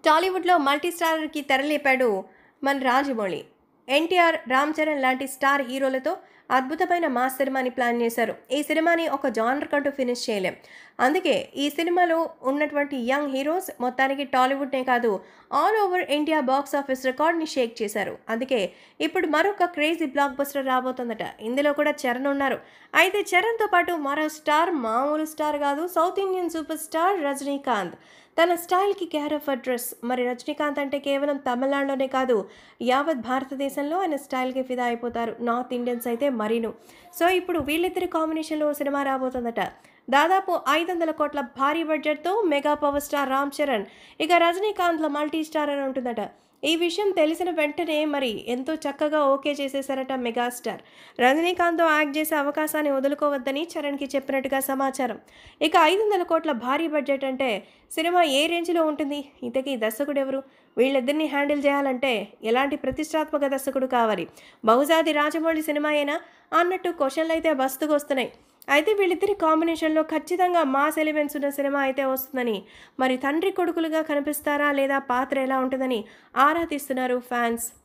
టాలీవుడ్లో మల్టీ స్టారర్కి తెరలేపాడు మన రాజమౌళి ఎన్టీఆర్ రామ్ చరణ్ లాంటి స్టార్ హీరోలతో అద్భుతమైన మాస్ సినిమాని ప్లాన్ చేశారు ఈ సినిమాని ఒక జానర్ కంటూ ఫినిష్ చేయలేం అందుకే ఈ సినిమాలో ఉన్నటువంటి యంగ్ హీరోస్ మొత్తానికి టాలీవుడ్నే కాదు all over India box office రికార్డ్ని షేక్ చేశారు అందుకే ఇప్పుడు మరొక క్రేజీ బ్లాక్ బస్టర్ రాబోతుందట ఇందులో కూడా చరణ్ ఉన్నారు అయితే చరణ్తో పాటు మరో స్టార్ మామూలు స్టార్ కాదు south Indian super star Rajinikanth తన స్టైల్కి కేర్ ఆఫ్ అడ్రస్ మరి రజనీకాంత్ అంటే కేవలం తమిళనాడులోనే కాదు యావత్ భారతదేశంలో ఆయన స్టైల్కి ఫిదా అయిపోతారు నార్త్ ఇండియన్స్ అయితే మరీను సో ఇప్పుడు వీళ్ళిద్దరి కాంబినేషన్లో ఓ సినిమా రాబోతుందట దాదాపు ఐదు వందల కోట్ల భారీ బడ్జెట్తో mega power star Ram Charan ఇక రజనీకాంత్ల మల్టీ స్టార్ అని ఉంటుందట ఈ విషయం తెలిసిన వెంటనే మరి ఎంతో చక్కగా ఓకే చేసేశారట మెగాస్టార్ రజనీకాంత్తో యాక్ట్ చేసే అవకాశాన్ని వదులుకోవద్దని చరణ్కి చెప్పినట్టుగా సమాచారం ఇక ఐదు వందల కోట్ల భారీ బడ్జెట్ అంటే సినిమా ఏ రేంజ్లో ఉంటుంది ఇంతకీ దర్శకుడు ఎవరు వీళ్ళిద్దరిని హ్యాండిల్ చేయాలంటే ఎలాంటి ప్రతిష్టాత్మక దర్శకుడు కావాలి బహుజాది రాజమౌళి సినిమా అయినా అన్నట్టు క్వశ్చన్లు అయితే బస్తుకు వస్తున్నాయి అయితే వీళ్ళిద్దరి కాంబినేషన్లో ఖచ్చితంగా మాస్ ఎలిమెంట్స్ ఉన్న సినిమా అయితే వస్తుందని మరి తండ్రి కొడుకులుగా కనిపిస్తారా లేదా పాత్ర ఎలా ఉంటుందని ఆరా తీస్తున్నారు ఫ్యాన్స్